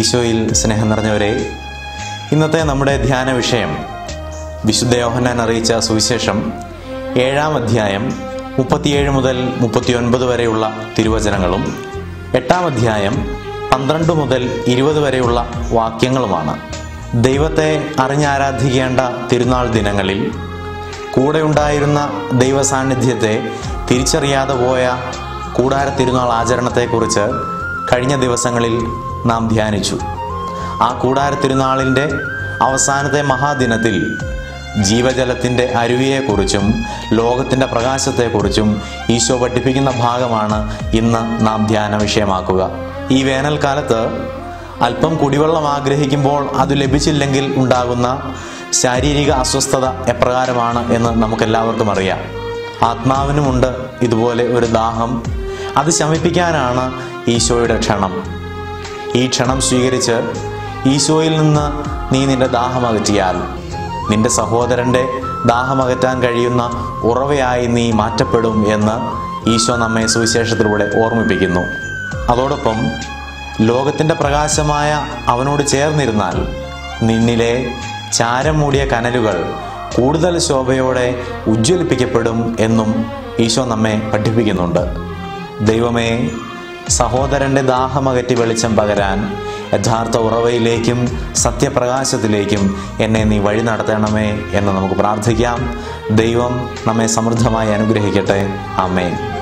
ഈശോയിൽ സ്നേഹം നിറഞ്ഞവരെ ഇന്നത്തെ നമ്മുടെ ധ്യാന വിഷയം വിശുദ്ധ യോഹന്നാൻ അറിയിച്ച സുവിശേഷം ഏഴാം അധ്യായം മുപ്പത്തിയേഴ് മുതൽ മുപ്പത്തിയൊൻപത് വരെയുള്ള തിരുവചനങ്ങളും എട്ടാം അധ്യായം പന്ത്രണ്ട് മുതൽ ഇരുപത് വരെയുള്ള വാക്യങ്ങളുമാണ് ദൈവത്തെ അറിഞ്ഞാരാധിക്കേണ്ട തിരുനാൾ ദിനങ്ങളിൽ കൂടെ ഉണ്ടായിരുന്ന ദൈവ സാന്നിധ്യത്തെ തിരിച്ചറിയാതെ പോയ കൂടാര തിരുനാൾ ആചരണത്തെക്കുറിച്ച് കഴിഞ്ഞ ദിവസങ്ങളിൽ നാം ധ്യാനിച്ചു ആ കൂടാര തിരുനാളിൻ്റെ അവസാനത്തെ മഹാദിനത്തിൽ ജീവജലത്തിൻ്റെ അരുവിയെക്കുറിച്ചും ലോകത്തിൻ്റെ പ്രകാശത്തെക്കുറിച്ചും ഈശോ പഠിപ്പിക്കുന്ന ഭാഗമാണ് ഇന്ന് നാം ധ്യാന വിഷയമാക്കുക ഈ വേനൽക്കാലത്ത് അല്പം കുടിവെള്ളം ആഗ്രഹിക്കുമ്പോൾ അത് ലഭിച്ചില്ലെങ്കിൽ ഉണ്ടാകുന്ന ശാരീരിക അസ്വസ്ഥത എപ്രകാരമാണ് എന്ന് നമുക്കെല്ലാവർക്കും അറിയാം ആത്മാവിനുമുണ്ട് ഇതുപോലെ ഒരു ദാഹം അത് ശമിപ്പിക്കാനാണ് ഈശോയുടെ ക്ഷണം ഈ ക്ഷണം സ്വീകരിച്ച് ഈശോയിൽ നിന്ന് നീ നിന്റെ ദാഹമകറ്റിയാൽ നിന്റെ സഹോദരൻ്റെ ദാഹമകറ്റാൻ കഴിയുന്ന ഉറവയായി നീ മാറ്റപ്പെടും എന്ന് ഈശോ നമ്മെ സുവിശേഷത്തിലൂടെ ഓർമ്മിപ്പിക്കുന്നു അതോടൊപ്പം ലോകത്തിൻ്റെ പ്രകാശമായ അവനോട് ചേർന്നിരുന്നാൽ നിന്നിലെ ചാരം മൂടിയ കനലുകൾ കൂടുതൽ ശോഭയോടെ ഉജ്ജ്വലിപ്പിക്കപ്പെടും എന്നും ഈശോ നമ്മെ പഠിപ്പിക്കുന്നുണ്ട് ദൈവമേ സഹോദരൻ്റെ ദാഹമകറ്റി വെളിച്ചം പകരാൻ യഥാർത്ഥ ഉറവയിലേക്കും സത്യപ്രകാശത്തിലേക്കും എന്നെ നീ വഴി നടത്തണമേ എന്ന് നമുക്ക് പ്രാർത്ഥിക്കാം ദൈവം നമ്മെ സമൃദ്ധമായി അനുഗ്രഹിക്കട്ടെ ആമേൻ